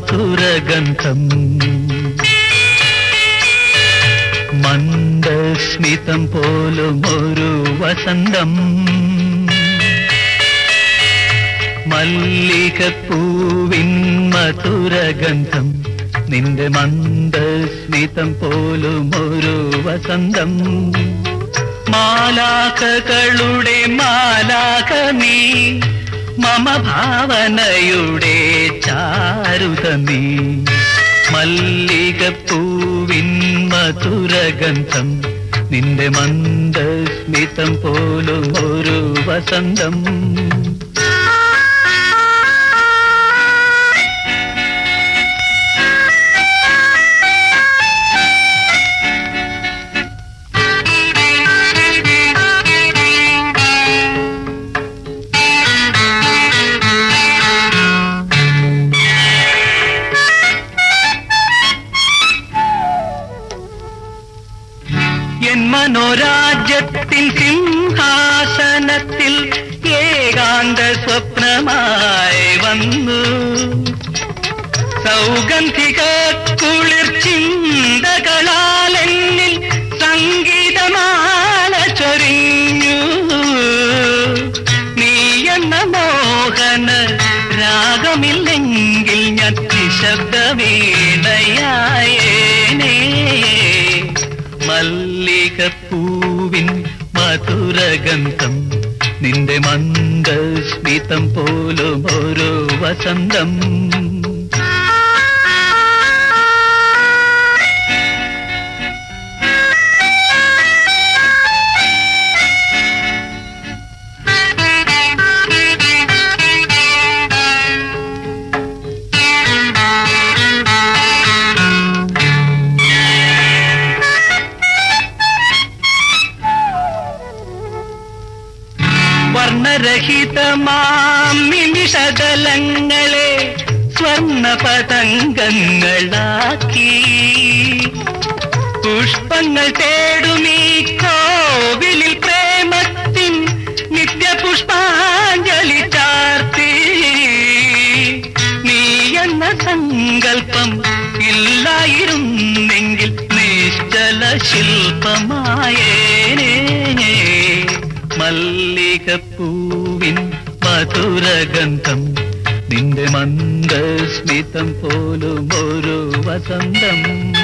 മധുരഗന്ധം മന്ദസ്മിതം പോലും ഒരു വസന്തം മല്ലികപ്പൂവിൻ മധുരഗന്ധം നിന്റെ മന്ദസ്മിതം പോലും ഒരു വസന്തം മാലാഖകളുടെ മാലാഖ നീ മമ ഭാവനയുടെ ചാരുത നീ മല്ലികപ്പൂവിൻ മധുരഗന്ധം നിന്റെ മന്ദസ്മിതം പോലും ഒരു വസന്തം എൻ മനോരാജ്യത്തിൻ സിംഹാസനത്തിൽ ഏകാന്ത സ്വപ്നമായി വന്നു സൗഗന്ധിക കുളിർ ചിന്തകളാൽ എന്നിൽ സംഗീതമാല ചൊരിഞ്ഞു നീ എന്ന മോഹന രാഗമില്ലെങ്കിൽ ഞാൻ നിശബ്ദവീണയായേനേ മല്ലികപ്പൂവിൻ മധുരഗന്ധം നിന്റെ മന്ദസ്മിതം പോലും ഒരു വസന്തം വർണ്ണരഹിതമാം നിമിഷതലങ്ങളെ സ്വർണ്ണ പതംഗങ്ങളാക്കി പുഷ്പങ്ങൾ തേടുമീ കോവിലിൽ പ്രേമത്തിൻ നിത്യപുഷ്പാഞ്ജലി ചാർത്തി നീ എന്ന സങ്കല്പം ഇല്ലായിരുന്നെങ്കിൽ നിശ്ചല ശില്പമായേനേ മല്ലികപ്പൂവിൻ മധുരഗന്ധം നിന്റെ മന്ദസ്മിതം പോലും ഒരു വസന്തം